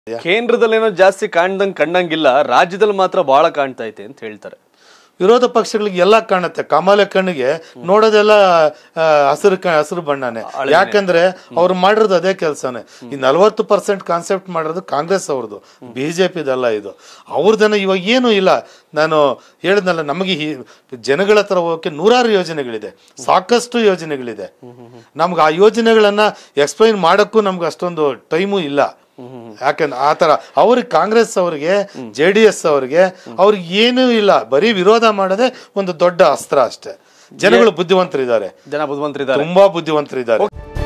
ಕೇಂದ್ರದಲ್ಲೇನೋ ಜಾಸ್ತಿ ಕಾಣ್ದಂಗ್ ಕಂಡಂಗಿಲ್ಲ ರಾಜ್ಯದಲ್ಲಿ ಮಾತ್ರ ಬಹಳ ಕಾಣ್ತಾ ಐತೆ ಅಂತ ಹೇಳ್ತಾರೆ ವಿರೋಧ ಪಕ್ಷಗಳಿಗೆ ಎಲ್ಲ ಕಾಣುತ್ತೆ ಕಮಲ ಕಣ್ಣಿಗೆ ನೋಡೋದೆಲ್ಲ ಆ, ಹಸಿರು ಕ ಹಸಿರು ಬಣ್ಣನೇ ಯಾಕಂದ್ರೆ ಅವ್ರು ಮಾಡಿರೋದು ಅದೇ ಕೆಲಸನೇ ಈ ನಲವತ್ತು ಪರ್ಸೆಂಟ್ ಕಾನ್ಸೆಪ್ಟ್ ಮಾಡಿರೋದು ಕಾಂಗ್ರೆಸ್ ಅವ್ರದ್ದು ಬಿಜೆಪಿದಲ್ಲ ಇದು ಅವ್ರದನ್ನ ಇವಾಗ ಏನು ಇಲ್ಲ ನಾನು ಹೇಳಿದ್ನಲ್ಲ ನಮಗೆ ಈ ಜನಗಳ ಹತ್ರ ಹೋಗಕ್ಕೆ ನೂರಾರು ಯೋಜನೆಗಳಿದೆ ಸಾಕಷ್ಟು ಯೋಜನೆಗಳಿದೆ ನಮ್ಗೆ ಆ ಯೋಜನೆಗಳನ್ನ ಎಕ್ಸ್ಪ್ಲೈನ್ ಮಾಡೋಕ್ಕೂ ನಮ್ಗೆ ಅಷ್ಟೊಂದು ಟೈಮು ಇಲ್ಲ ಯಾಕಂದ್ರೆ ಆ ತರ ಅವ್ರಿಗೆ ಕಾಂಗ್ರೆಸ್ ಅವರಿಗೆ ಜೆ ಡಿ ಎಸ್ ಅವರಿಗೆ ಅವ್ರಿಗೆ ಏನೂ ಇಲ್ಲ ಬರೀ ವಿರೋಧ ಮಾಡೋದೇ ಒಂದು ದೊಡ್ಡ ಅಸ್ತ್ರ ಅಷ್ಟೇ ಜನಗಳು ಬುದ್ಧಿವಂತರಿದ್ದಾರೆ ಜನ ಬುದ್ಧಿವಂತರಿದ್ದಾರೆ ತುಂಬಾ ಬುದ್ಧಿವಂತರಿದ್ದಾರೆ